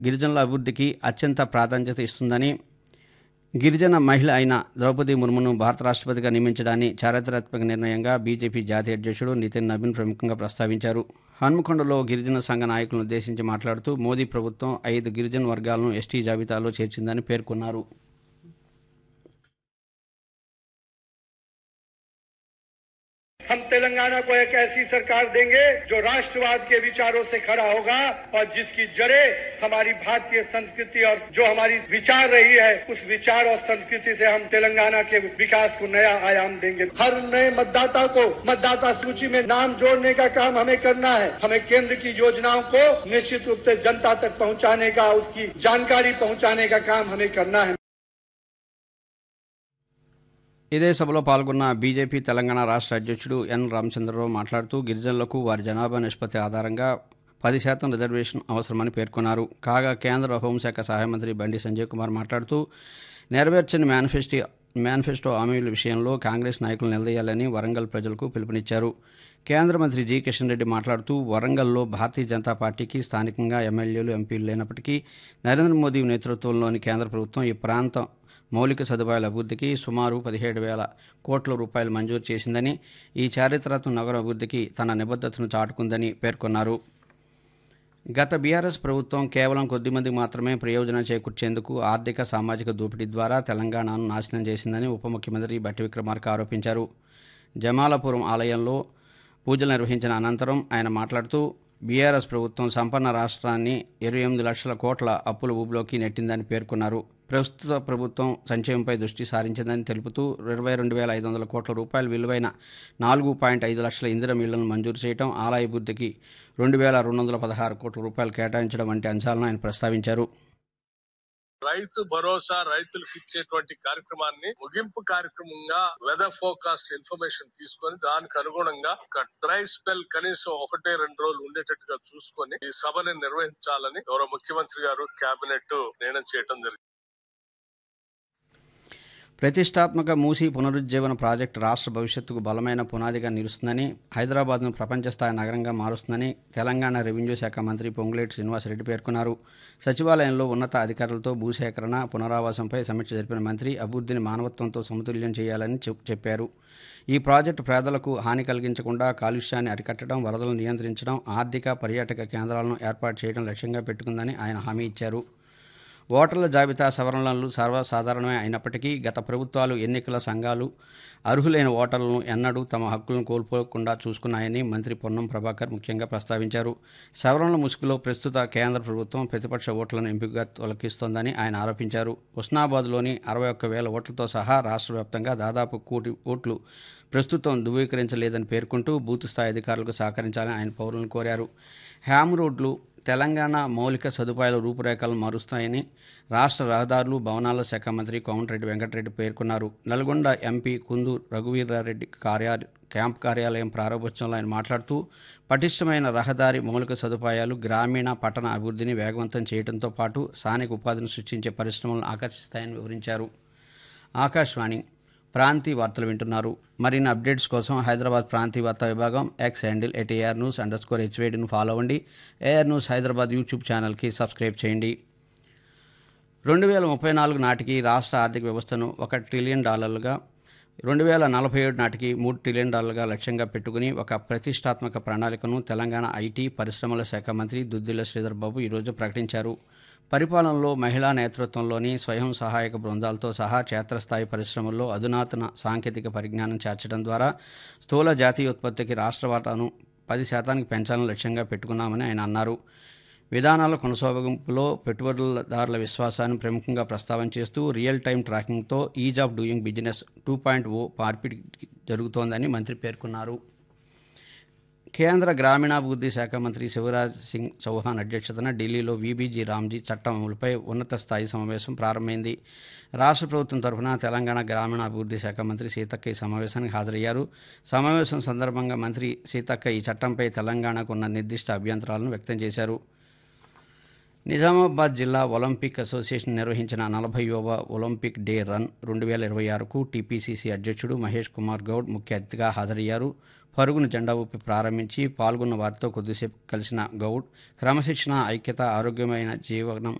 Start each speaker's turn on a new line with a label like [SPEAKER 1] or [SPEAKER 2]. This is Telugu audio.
[SPEAKER 1] గిరిజనుల అభివృద్ధికి అత్యంత ప్రాధాన్యత ఇస్తుందని గిరిజన మహిళ అయిన ద్రౌపది ముర్మును భారత రాష్ట్రపతిగా నియమించడాన్ని చారిత్రాత్మక నిర్ణయంగా బీజేపీ జాతీయ అధ్యక్షుడు నితిన్ నవీన్ ప్రముఖంగా ప్రస్తావించారు హన్మకొండలో గిరిజన సంఘ నాయకులను ఉద్దేశించి మాట్లాడుతూ మోదీ ప్రభుత్వం ఐదు గిరిజన వర్గాలను ఎస్టీ జాబితాలో చేర్చిందని పేర్కొన్నారు
[SPEAKER 2] हम तेलंगाना को एक ऐसी सरकार देंगे जो राष्ट्रवाद के विचारों से खड़ा होगा और जिसकी जड़ें हमारी भारतीय संस्कृति और जो हमारी विचार रही है उस विचार और संस्कृति से हम तेलंगाना के विकास को नया आयाम देंगे हर नए मतदाता को मतदाता सूची में नाम जोड़ने का काम हमें करना है हमें केंद्र की योजनाओं को निश्चित रूप से जनता तक पहुंचाने का उसकी जानकारी पहुंचाने का काम हमें करना है
[SPEAKER 1] ఇదే సభలో పాల్గొన్న బీజేపీ తెలంగాణ రాష్ట్ర అధ్యక్షుడు ఎన్ రామచంద్రరావు మాట్లాడుతూ గిరిజనులకు వారి జనాభా నిష్పత్తి ఆధారంగా పది శాతం రిజర్వేషన్ అవసరమని పేర్కొన్నారు కాగా కేంద్ర హోంశాఖ సహాయ మంత్రి బండి సంజయ్ కుమార్ మాట్లాడుతూ నెరవేర్చని మేనిఫెస్టో మేనిఫెస్టో హామీల విషయంలో కాంగ్రెస్ నాయకులు నిలదీయాలని వరంగల్ ప్రజలకు పిలుపునిచ్చారు కేంద్ర మంత్రి జి కిషన్ రెడ్డి మాట్లాడుతూ వరంగల్లో భారతీయ జనతా పార్టీకి స్థానికంగా ఎమ్మెల్యేలు ఎంపీలు లేనప్పటికీ నరేంద్ర మోదీ నేతృత్వంలోని కేంద్ర ప్రభుత్వం ఈ ప్రాంతం మౌలిక సదుపాయాల అభివృద్ధికి సుమారు పదిహేడు వేల కోట్ల రూపాయలు మంజూరు చేసిందని ఈ చారిత్రాత్మక నగర అభివృద్ధికి తన నిబద్ధతను చాటుకుందని పేర్కొన్నారు గత బీఆర్ఎస్ ప్రభుత్వం కేవలం కొద్దిమందికి మాత్రమే ప్రయోజనం చేకూర్చేందుకు ఆర్థిక సామాజిక దోపిడీ ద్వారా తెలంగాణను నాశనం చేసిందని ఉప ముఖ్యమంత్రి బట్టి విక్రమార్క ఆరోపించారు జమాలపురం ఆలయంలో పూజలు నిర్వహించిన అనంతరం ఆయన మాట్లాడుతూ బీఆర్ఎస్ ప్రభుత్వం సంపన్న రాష్ట్రాన్ని ఇరవై ఎనిమిది లక్షల కోట్ల అప్పుల ఊబిలోకి నెట్టిందని పేర్కొన్నారు ప్రస్తుత ప్రభుత్వం సంక్షేమంపై దృష్టి సారించిందని తెలుపుతూ ఇరవై రెండు వేల ఐదు వందల కోట్ల రూపాయల విలువైన నాలుగు పాయింట్ ఐదు లక్షల ఇందిర మిళ్లను మంజూరు చేయడం ఆలయ అభివృద్ధికి రెండు వేల రెండు వందల పదహారు కోట్ల రూపాయలు కేటాయించడం వంటి అంశాలను ఆయన ప్రస్తావించారు
[SPEAKER 3] రైతు భరోసా రైతులకు ఇచ్చేటువంటి కార్యక్రమాన్ని ముగింపు కార్యక్రమంగా వెదర్ ఫోకాస్ట్ ఇన్ఫర్మేషన్ తీసుకొని దానికి అనుగుణంగా ఒక డ్రై స్పెల్ కనీసం ఒకటే రెండు రోజులు ఉండేటట్టుగా చూసుకొని ఈ సభని నిర్వహించాలని గౌరవ ముఖ్యమంత్రి గారు కేబినెట్ నిర్ణయం చేయడం జరిగింది
[SPEAKER 1] ప్రతిష్టాత్మక మూసీ పునరుజ్జీవన ప్రాజెక్టు రాష్ట్ర భవిష్యత్తుకు బలమైన పునాదిగా నిలుస్తుందని హైదరాబాద్ను ప్రపంచ స్థాయి నగరంగా మారుస్తుందని తెలంగాణ రెవెన్యూ శాఖ మంత్రి పొంగులేటి శ్రీనివాసరెడ్డి పేర్కొన్నారు సచివాలయంలో ఉన్నత అధికారులతో భూసేకరణ పునరావాసంపై సమీక్ష జరిపిన మంత్రి అభివృద్ధిని మానవత్వంతో సమతుల్యం చేయాలని చెప్- చెప్పారు ఈ ప్రాజెక్టు పేదలకు హాని కలిగించకుండా కాలుష్యాన్ని అరికట్టడం వరదలను నియంత్రించడం ఆర్థిక పర్యాటక కేంద్రాలను ఏర్పాటు చేయడం లక్ష్యంగా పెట్టుకుందని ఆయన హామీ ఇచ్చారు ఓటర్ల జాబితా సవరణలు సర్వసాధారణమే అయినప్పటికీ గత ప్రభుత్వాలు ఎన్నికల సంఘాలు అర్హులైన ఓటర్లను ఎన్నడూ తమ హక్కులను కోల్పోకుండా చూసుకున్నాయని మంత్రి పొన్నం ప్రభాకర్ ముఖ్యంగా ప్రస్తావించారు సవరణల ముసుగులో ప్రస్తుత కేంద్ర ప్రభుత్వం ప్రతిపక్ష ఓట్లను ఎంపికగా తొలగిస్తోందని ఆయన ఆరోపించారు హుస్నాబాద్లోని అరవై ఒక్క వేల ఓట్లతో సహా రాష్ట్ర వ్యాప్తంగా దాదాపు కోటి ఓట్లు ప్రస్తుతం ధృవీకరించలేదని పేర్కొంటూ బూత్ స్థాయి అధికారులకు సహకరించాలని ఆయన పౌరులను కోరారు హ్యామ్ రోడ్లు తెలంగాణ మౌలిక సదుపాయాల రూపురేఖలను మారుస్తాయని రాష్ట్ర రహదారులు భవనాల శాఖ మంత్రి కోమటిరెడ్డి వెంకటరెడ్డి పేర్కొన్నారు నల్గొండ ఎంపీ కుందు రఘువీరారెడ్డి కార్యాలయ క్యాంప్ కార్యాలయం ప్రారంభోత్సవంలో ఆయన మాట్లాడుతూ పటిష్టమైన రహదారి మౌలిక సదుపాయాలు గ్రామీణ పట్టణ అభివృద్ధిని వేగవంతం చేయడంతో పాటు స్థానిక ఉపాధిని సృష్టించే పరిశ్రమలను ఆకర్షిస్తాయని వివరించారు ఆకాశవాణి ప్రాంతీయ వార్తలు వింటున్నారు మరిన్ని అప్డేట్స్ కోసం హైదరాబాద్ ప్రాంతీయ వార్తా విభాగం X handle at AIR news underscore హెచ్వేడిను ఫాలో అవ్వండి ఏఆర్ న్యూస్ హైదరాబాద్ యూట్యూబ్ ఛానల్కి సబ్స్క్రైబ్ చేయండి రెండు వేల ముప్పై నాలుగు నాటికి రాష్ట్ర ఆర్థిక వ్యవస్థను ఒక ట్రిలియన్ డాలర్లుగా రెండు వేల నలభై ఏడు నాటికి మూడు ట్రిలియన్ డాలర్లుగా లక్ష్యంగా పెట్టుకుని ఒక ప్రతిష్టాత్మక ప్రణాళికను తెలంగాణ ఐటీ పరిశ్రమల శాఖ మంత్రి దుద్దిల శ్రీధర్ బాబు ఈరోజు ప్రకటించారు పరిపాలనలో మహిళా నేతృత్వంలోని స్వయం సహాయక బృందాలతో సహా క్షేత్రస్థాయి పరిశ్రమల్లో అధునాతన సాంకేతిక పరిజ్ఞానం చేర్చడం ద్వారా స్థూల జాతీయ ఉత్పత్తికి రాష్ట్ర వాటాను పది శాతానికి పెంచాలని లక్ష్యంగా పెట్టుకున్నామని ఆయన అన్నారు విధానాల కొనసాగింపులో పెట్టుబడుదారుల విశ్వాసాన్ని ప్రముఖంగా ప్రస్తావన చేస్తూ రియల్ టైం ట్రాకింగ్తో ease of doing business two point O మార్పిడి జరుగుతోందని మంత్రి పేర్కొన్నారు కేంద్ర గ్రామీణాభివృద్ధి శాఖ మంత్రి శివరాజ్ సింగ్ చౌహాన్ అధ్యక్షతన ఢిల్లీలో వీబీజీ రామ్జీ చట్టం అమలుపై ఉన్నత స్థాయి సమావేశం ప్రారంభమైంది రాష్ట్ర ప్రభుత్వం తరఫున తెలంగాణ గ్రామీణాభివృద్ధి శాఖ మంత్రి సీతక్క ఈ సమావేశానికి హాజరయ్యారు సమావేశం సందర్భంగా మంత్రి సీతక్క ఈ చట్టంపై తెలంగాణకు ఉన్న నిర్దిష్ట అభ్యంతరాలను వ్యక్తం చేశారు నిజామాబాద్ జిల్లా ఒలింపిక్ అసోసియేషన్ నిర్వహించిన నలభైవ ఒలింపిక్ డే రన్ రెండు వేల ఇరవై ఆరుకు టీపీసీసీ అధ్యక్షుడు మహేష్ కుమార్ గౌడ్ ముఖ్య అతిథిగా హాజరయ్యారు పరుగును జెండా ఊపి ప్రారంభించి పాల్గొన్న వారితో కొద్దిసేపు కలిసిన గౌడ్ క్రమశిక్షణ ఐక్యత ఆరోగ్యమైన జీవనం